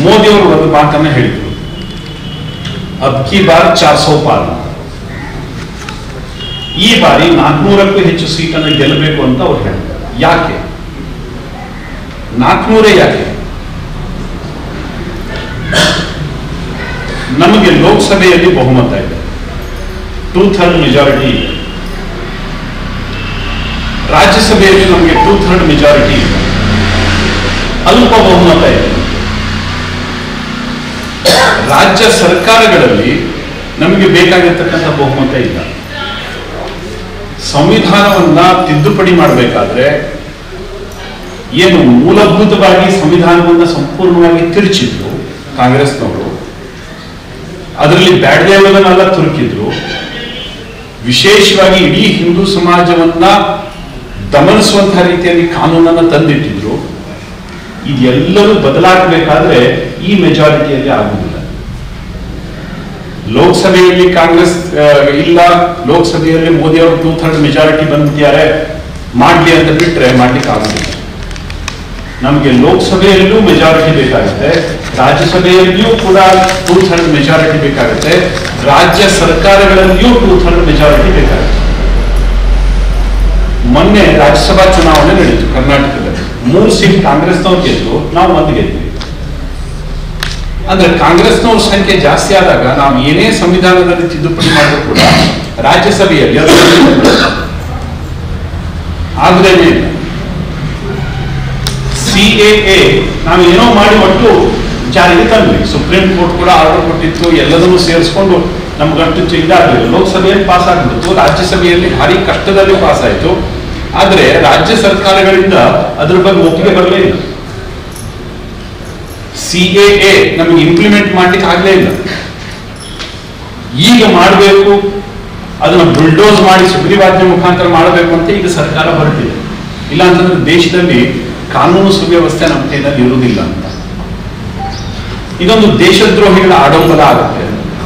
ಮೋದಿ ಅವರು ಒಂದು ಮಾತನ್ನ ಹೇಳಿದ್ರು ಅಬ್ ಕಿ ಬಾರ್ ಚಾರ್ ಸೌ ಪಾರ್ ಈ ಬಾರಿ ನಾಲ್ಕುನೂರಕ್ಕೂ ಹೆಚ್ಚು ಸೀಟನ್ನು ಗೆಲ್ಲಬೇಕು ಅಂತ ಅವ್ರು ಹೇಳಿದ್ದಾರೆ ಯಾಕೆ ನಾಲ್ಕುನೂರೇ ಯಾಕೆ ನಮಗೆ ಲೋಕಸಭೆಯಲ್ಲಿ ಬಹುಮತ ಇದೆ ಟೂ ಥರ್ಡ್ ಮೆಜಾರಿಟಿ ಇದೆ ರಾಜ್ಯಸಭೆಯಲ್ಲಿ ನಮಗೆ ಟೂ ಥರ್ಡ್ ಮೆಜಾರಿಟಿ ಇದೆ ಅಲ್ಪ ಬಹುಮತ ಇದೆ ರಾಜ್ಯ ಸರ್ಕಾರಗಳಲ್ಲಿ ನಮಗೆ ಬೇಕಾಗಿರ್ತಕ್ಕಂಥ ಬಹುಮತ ಇಲ್ಲ ಸಂವಿಧಾನವನ್ನ ತಿದ್ದುಪಡಿ ಮಾಡಬೇಕಾದ್ರೆ ಏನು ಮೂಲಭೂತವಾಗಿ ಸಂವಿಧಾನವನ್ನ ಸಂಪೂರ್ಣವಾಗಿ ತಿರುಚಿದ್ರು ಕಾಂಗ್ರೆಸ್ನವರು ಅದರಲ್ಲಿ ಬ್ಯಾಡ್ದೇವನ್ನೆಲ್ಲ ತುರುಕಿದ್ರು ವಿಶೇಷವಾಗಿ ಇಡೀ ಹಿಂದೂ ಸಮಾಜವನ್ನ ದಮನಿಸುವಂತಹ ರೀತಿಯಲ್ಲಿ ಕಾನೂನನ್ನ ತಂದಿಟ್ಟಿದ್ರು ಇದೆಲ್ಲವೂ ಬದಲಾಗಬೇಕಾದ್ರೆ ಈ ಮೆಜಾರಿಟಿಯಲ್ಲಿ ಆಗುವುದಿಲ್ಲ ಲೋಕಸಭೆಯಲ್ಲಿ ಕಾಂಗ್ರೆಸ್ ಆ, ಇಲ್ಲ ಲೋಕಸಭೆಯಲ್ಲಿ ಮೋದಿ ಅವರು ಟೂ ಥರ್ಡ್ ಮೆಜಾರಿಟಿ ಬಂದಿದ್ದಾರೆ ಮಾಡ್ಲಿ ಅಂತ ಬಿಟ್ರೆ ಮಾಡ್ಲಿಕ್ಕೆ ಆಗುದಿಲ್ಲ ನಮಗೆ ಲೋಕಸಭೆಯಲ್ಲೂ ಮೆಜಾರಿಟಿ ಬೇಕಾಗುತ್ತೆ ರಾಜ್ಯಸಭೆಯಲ್ಲಿಯೂ ಕೂಡ ಟೂ ಥರ್ಡ್ ಮೆಜಾರಿಟಿ ಬೇಕಾಗುತ್ತೆ ರಾಜ್ಯ ಸರ್ಕಾರಗಳಲ್ಲಿಯೂ ಟೂ ಥರ್ಡ್ ಮೆಜಾರಿಟಿ ಬೇಕಾಗುತ್ತೆ ಮೊನ್ನೆ ರಾಜ್ಯಸಭಾ ಚುನಾವಣೆ ನಡೀತು ಕರ್ನಾಟಕದಲ್ಲಿ ಮೂರು ಸೀಟ್ ಕಾಂಗ್ರೆಸ್ನವ್ರು ಗೆದ್ದು ನಾವು ಒಂದು ಗೆದ್ವಿ ಅಂದ್ರೆ ಕಾಂಗ್ರೆಸ್ನವ್ರ ಸಂಖ್ಯೆ ಜಾಸ್ತಿ ಆದಾಗ ನಾವು ಏನೇ ಸಂವಿಧಾನದಲ್ಲಿ ತಿದ್ದುಪಡಿ ಮಾಡಿದ್ರು ಕೂಡ ರಾಜ್ಯಸಭೆಯಲ್ಲಿ ಅದು ಆದ್ರೇನೆ ಸಿಎಎ ನಾವು ಏನೋ ಮಾಡಿ ಒಟ್ಟು ಜಾರಿಗೆ ತಂದ್ವಿ ಸುಪ್ರೀಂ ಕೋರ್ಟ್ ಕೂಡ ಆರ್ಡರ್ ಕೊಟ್ಟಿತ್ತು ಎಲ್ಲದನ್ನೂ ಸೇರಿಸ್ಕೊಂಡು ನಮ್ಗಂಟು ಇದಾಗಲಿಲ್ಲ ಲೋಕಸಭೆಯಲ್ಲಿ ಪಾಸ್ ಆಗ್ಬಿಡ್ತು ರಾಜ್ಯಸಭೆಯಲ್ಲಿ ಭಾರಿ ಕಷ್ಟದಲ್ಲಿ ಪಾಸ್ ಆಯ್ತು ಆದ್ರೆ ರಾಜ್ಯ ಸರ್ಕಾರಗಳಿಂದ ಅದ್ರ ಬಗ್ಗೆ ಒಪ್ಪಿಗೆ ಬರಲೇ ಇಲ್ಲ ಸಿಎಎ ನಮಗೆ ಇಂಪ್ಲಿಮೆಂಟ್ ಮಾಡ್ಲಿಕ್ಕೆ ಆಗ್ಲೇ ಇಲ್ಲ ಈಗ ಮಾಡಬೇಕು ಅದನ್ನ ಬುಲ್ಡೋಸ್ ಮಾಡಿ ಸುಗ್ರೀವಾಜ್ಞೆ ಮುಖಾಂತರ ಮಾಡಬೇಕು ಅಂತ ಈಗ ಸರ್ಕಾರ ಹೊರಟಿದೆ ಇಲ್ಲ ಅಂತಂದ್ರೆ ದೇಶದಲ್ಲಿ ಕಾನೂನು ಸುವ್ಯವಸ್ಥೆ ನಮ್ಮ ಕೈನಲ್ಲಿ ಇರುವುದಿಲ್ಲ ಅಂತ ಇದೊಂದು ದೇಶದ್ರೋಹಿಗಳ ಆಡಂಬರ ಆಗುತ್ತೆ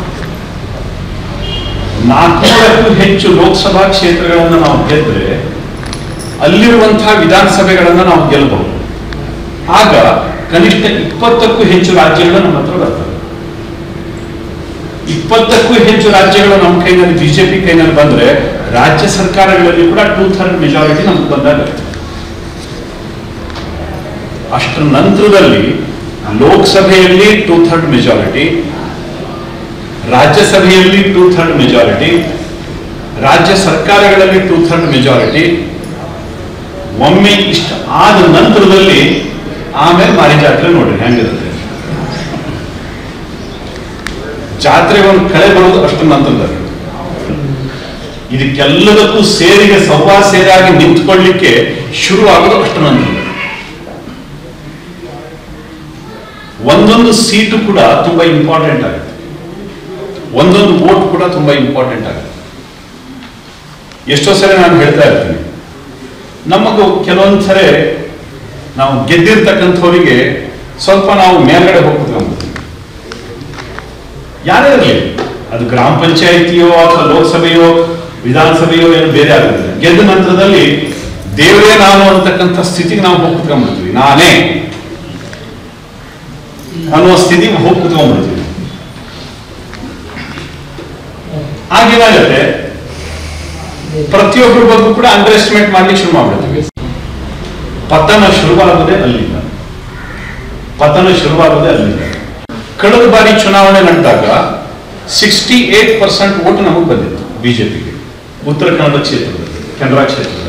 ನಾಲ್ಕುನೂರಕ್ಕೂ ಹೆಚ್ಚು ಲೋಕಸಭಾ ಕ್ಷೇತ್ರಗಳನ್ನು ನಾವು ಗೆದ್ರೆ ಅಲ್ಲಿರುವಂತಹ ವಿಧಾನಸಭೆಗಳನ್ನ ನಾವು ಗೆಲ್ಲಬಹುದು ಆಗ ಕನಿಷ್ಠ ಇಪ್ಪತ್ತಕ್ಕೂ ಹೆಚ್ಚು ರಾಜ್ಯಗಳು ನಮ್ಮ ಹತ್ರ ಬರ್ತವೆ ಇಪ್ಪತ್ತಕ್ಕೂ ಹೆಚ್ಚು ರಾಜ್ಯಗಳು ನಮ್ಮ ಕೈನಲ್ಲಿ ಬಿಜೆಪಿ ಕೈನಲ್ಲಿ ಬಂದ್ರೆ ರಾಜ್ಯ ಸರ್ಕಾರಗಳಲ್ಲಿ ಕೂಡ ಟೂ ಥರ್ಡ್ ಮೆಜಾರಿಟಿ ನಮ್ಗೆ ಬಂದಾಗ ಅಷ್ಟರ ನಂತರದಲ್ಲಿ ಲೋಕಸಭೆಯಲ್ಲಿ ಟೂ ಥರ್ಡ್ ಮೆಜಾರಿಟಿ ರಾಜ್ಯಸಭೆಯಲ್ಲಿ ಟೂ ಥರ್ಡ್ ಮೆಜಾರಿಟಿ ರಾಜ್ಯ ಸರ್ಕಾರಗಳಲ್ಲಿ ಟೂ ಥರ್ಡ್ ಮೆಜಾರಿಟಿ ಒಮ್ಮೆ ಇಷ್ಟ ಆದ ನಂತರದಲ್ಲಿ ಆಮೇಲೆ ಮಾರಿ ಜಾತ್ರೆ ನೋಡ್ರಿ ಹೆಂಗಿರುತ್ತೆ ಜಾತ್ರೆಗೆ ಒಂದು ಕಳೆ ಬರೋದು ಅಷ್ಟು ನಂತರದಲ್ಲಿ ಇದಕ್ಕೆಲ್ಲದಕ್ಕೂ ಸೇರಿಗೆ ಸವ್ವಾ ಸೇರಾಗಿ ನಿಂತ್ಕೊಳ್ಳಿಕ್ಕೆ ಶುರು ಆಗೋದು ಅಷ್ಟು ನಂತರ ಒಂದೊಂದು ಸೀಟು ಕೂಡ ತುಂಬಾ ಇಂಪಾರ್ಟೆಂಟ್ ಆಗುತ್ತೆ ಒಂದೊಂದು ವೋಟ್ ಕೂಡ ತುಂಬಾ ಇಂಪಾರ್ಟೆಂಟ್ ಆಗುತ್ತೆ ಎಷ್ಟೋ ಸರಿ ನಾನು ಹೇಳ್ತಾ ಇರ್ತೀನಿ ನಮಗೂ ಕೆಲವೊಂದು ಸರಿ ನಾವು ಗೆದ್ದಿರ್ತಕ್ಕಂಥವರಿಗೆ ಸ್ವಲ್ಪ ನಾವು ಮೇಲ್ಗಡೆ ಹೋಗ್ಬಿಡ್ತೀವಿ ಯಾರೇ ಇರಲಿ ಅದು ಗ್ರಾಮ ಪಂಚಾಯಿತಿಯೋ ಅಥವಾ ಲೋಕಸಭೆಯೋ ವಿಧಾನಸಭೆಯೋ ಏನು ಬೇರೆ ಆಗುದಿಲ್ಲ ಗೆದ್ದ ನಂತರದಲ್ಲಿ ದೇವರೇ ನಾನು ಅಂತಕ್ಕಂಥ ಸ್ಥಿತಿಗೆ ನಾವು ಹೋಗಿ ಕುತ್ಕೊಂಡ್ಬಿಡ್ತೀವಿ ನಾನೇ ಅನ್ನುವ ಸ್ಥಿತಿಗೆ ಹೋಗಿ ಕುತ್ಕೊಂಡ್ಬಿಡ್ತೀವಿ ಆಗೇನಾಗತ್ತೆ ಪ್ರತಿಯೊಬ್ಬರ ಬಗ್ಗೆ ಕೂಡ ಅಂಡರ್ ಎಸ್ಟಿಮೇಟ್ ಮಾಡ್ಲಿಕ್ಕೆ ಶುರು ಮಾಡ್ಬಿಡ್ತೀವಿ ಪತನ ಶುರುವಾಗುವುದೇ ಅಲ್ಲಿಂದ ಪತನ ಶುರುವಾಗುವುದೇ ಅಲ್ಲಿಂದ ಕಳೆದ ಬಾರಿ ಚುನಾವಣೆ ನಡೆದಾಗ ಸಿಕ್ಸ್ಟಿ ಏಟ್ ಪರ್ಸೆಂಟ್ ಓಟ್ ನಮಗೆ ಬಂದಿತ್ತು ಬಿಜೆಪಿಗೆ ಉತ್ತರ ಕನ್ನಡ ಕ್ಷೇತ್ರದಲ್ಲಿ ಕೆನರಾ ಕ್ಷೇತ್ರದಲ್ಲಿ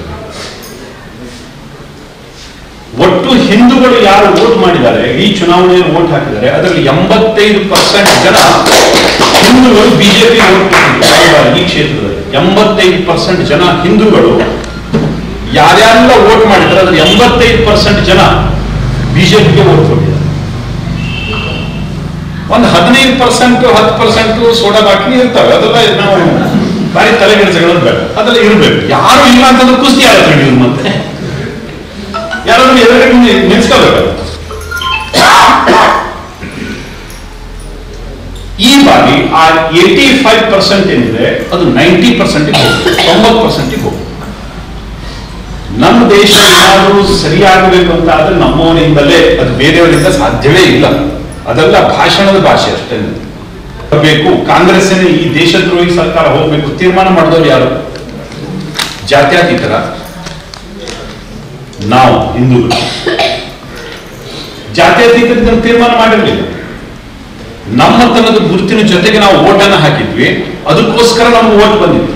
ಒಟ್ಟು ಹಿಂದೂಗಳು ಯಾರು ವೋಟ್ ಮಾಡಿದ್ದಾರೆ ಈ ಚುನಾವಣೆಯಲ್ಲಿ ವೋಟ್ ಹಾಕಿದ್ದಾರೆ ಅದರಲ್ಲಿ ಎಂಬತ್ತೈದು ಪರ್ಸೆಂಟ್ ಜನ ಹಿಂದೂಗಳು ಬಿಜೆಪಿ ವೋಟ್ ಮಾಡಿದ್ದಾರೆ ಈ ಕ್ಷೇತ್ರದಲ್ಲಿ ಎಂಬತ್ತೈದು ಪರ್ಸೆಂಟ್ ಜನ ಹಿಂದೂಗಳು ಯಾರ್ಯಾರೆಲ್ಲ ವೋಟ್ ಮಾಡಿದ್ದಾರೆ ಅದ್ರ ಎಂಬತ್ತೈದು ಪರ್ಸೆಂಟ್ ಜನ ಬಿಜೆಪಿಗೆ ವೋಟ್ ಕೊಟ್ಟಿದ್ದಾರೆ ಒಂದು ಹದಿನೈದು ಪರ್ಸೆಂಟ್ ಹತ್ತು ಪರ್ಸೆಂಟ್ ಸೋಡಾ ಬಾಟ್ಲಿ ಇರ್ತವೆ ಅದೆಲ್ಲ ನಾವು ಬಾರಿ ತಲೆಗೆಡಿಸಗಳು ಬೇಡ ಅದೆಲ್ಲ ಇರಬೇಕು ಯಾರು ಇಲ್ಲ ಅಂತಂದ್ರೆ ಕುಸ್ತಿ ಆಗುತ್ತೆ ನೀವು ಮತ್ತೆ ಯಾರಾದ್ರೂ ಎದುರಿಗೆ ನಿಲ್ಸ್ಕೋಬೇಕು ಈ ಬಾರಿ ಆ ಏಟಿ ಫೈವ್ ಪರ್ಸೆಂಟ್ ಏನಿದೆ ಅದು ನೈಂಟಿ ಪರ್ಸೆಂಟ್ ತೊಂಬತ್ತು ಪರ್ಸೆಂಟ್ ಹೋಗುತ್ತೆ ನಮ್ಮ ದೇಶ ಏನಾದರೂ ಸರಿಯಾಗಬೇಕು ಅಂತ ಆದ್ರೆ ನಮ್ಮವರಿಂದಲೇ ಅದು ಬೇರೆಯವರಿಂದ ಸಾಧ್ಯವೇ ಇಲ್ಲ ಅದೆಲ್ಲ ಭಾಷಣದ ಭಾಷೆ ಅಷ್ಟೇ ಬೇಕು ಕಾಂಗ್ರೆಸ್ಸಿನ ಈ ದೇಶದ್ರೋಹಿ ಸರ್ಕಾರ ಹೋಗ್ಬೇಕು ತೀರ್ಮಾನ ಮಾಡಿದವರು ಯಾರು ಜಾತ್ಯತೀತರ ನಾವು ಹಿಂದೂಗಳು ಜಾತ್ಯತೀತ ತೀರ್ಮಾನ ಮಾಡಿರಲಿಲ್ಲ ನಮ್ಮತನದ ಗುರುತಿನ ಜೊತೆಗೆ ನಾವು ಓಟನ್ನು ಹಾಕಿದ್ವಿ ಅದಕ್ಕೋಸ್ಕರ ನಮ್ಗೆ ಓಟ್ ಬಂದಿತ್ತು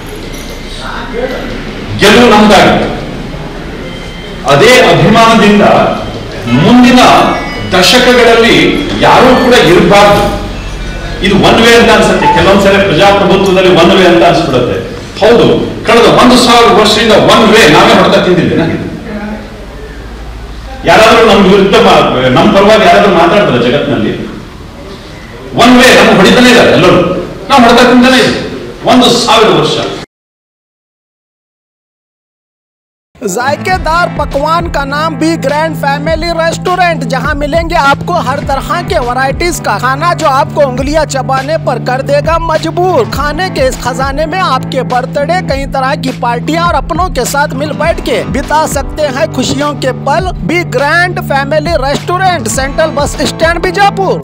ಗೆಲುವು ನಮ್ದಾಗಿತ್ತು ಅದೇ ಅಭಿಮಾನದಿಂದ ಮುಂದಿನ ದಶಕಗಳಲ್ಲಿ ಯಾರೂ ಕೂಡ ಇರಬಾರ್ದು ಇದು ಒನ್ ವೇ ಅಂತ ಅನ್ಸುತ್ತೆ ಕೆಲವೊಂದ್ಸಲ ಪ್ರಜಾಪ್ರಭುತ್ವದಲ್ಲಿ ಒನ್ ವೇ ಅಂತ ಅನ್ಸ್ಬಿಡುತ್ತೆ ಹೌದು ಕಳೆದ ಒಂದು ಸಾವಿರ ವರ್ಷದಿಂದ ಒನ್ ವೇ ನಾವೇ ಹೊಡೆತ ತಿಂದಿದ್ದೇನೆ ಯಾರಾದ್ರೂ ನಮ್ಮ ವಿರುದ್ಧ ಮಾ- ನಮ್ಮ ಪರವಾಗಿ ಯಾರಾದ್ರೂ ಮಾತಾಡ್ತಾರೆ ಜಗತ್ತಿನಲ್ಲಿ ಒನ್ ವೇ ನಮ್ಗೆ ಹೊಡಿತಾನೆ ಇದ್ದಾರೆ ಎಲ್ಲರೂ ನಾವು ಹೊಡೆತ ತಿಂತಾನೆ ಇದೆ ಒಂದು ಸಾವಿರ ವರ್ಷ जायकेदार पकवान का नाम भी ग्रैंड फैमिली रेस्टोरेंट जहां मिलेंगे आपको हर तरह के वैरायटीज का खाना जो आपको उंगलियां चबाने पर कर देगा मजबूर खाने के इस खजाने में आपके बर्थडे कई तरह की पार्टियां और अपनों के साथ मिल बैठ के बिता सकते हैं खुशियों के पल B grand family restaurant central bus stand Bijapur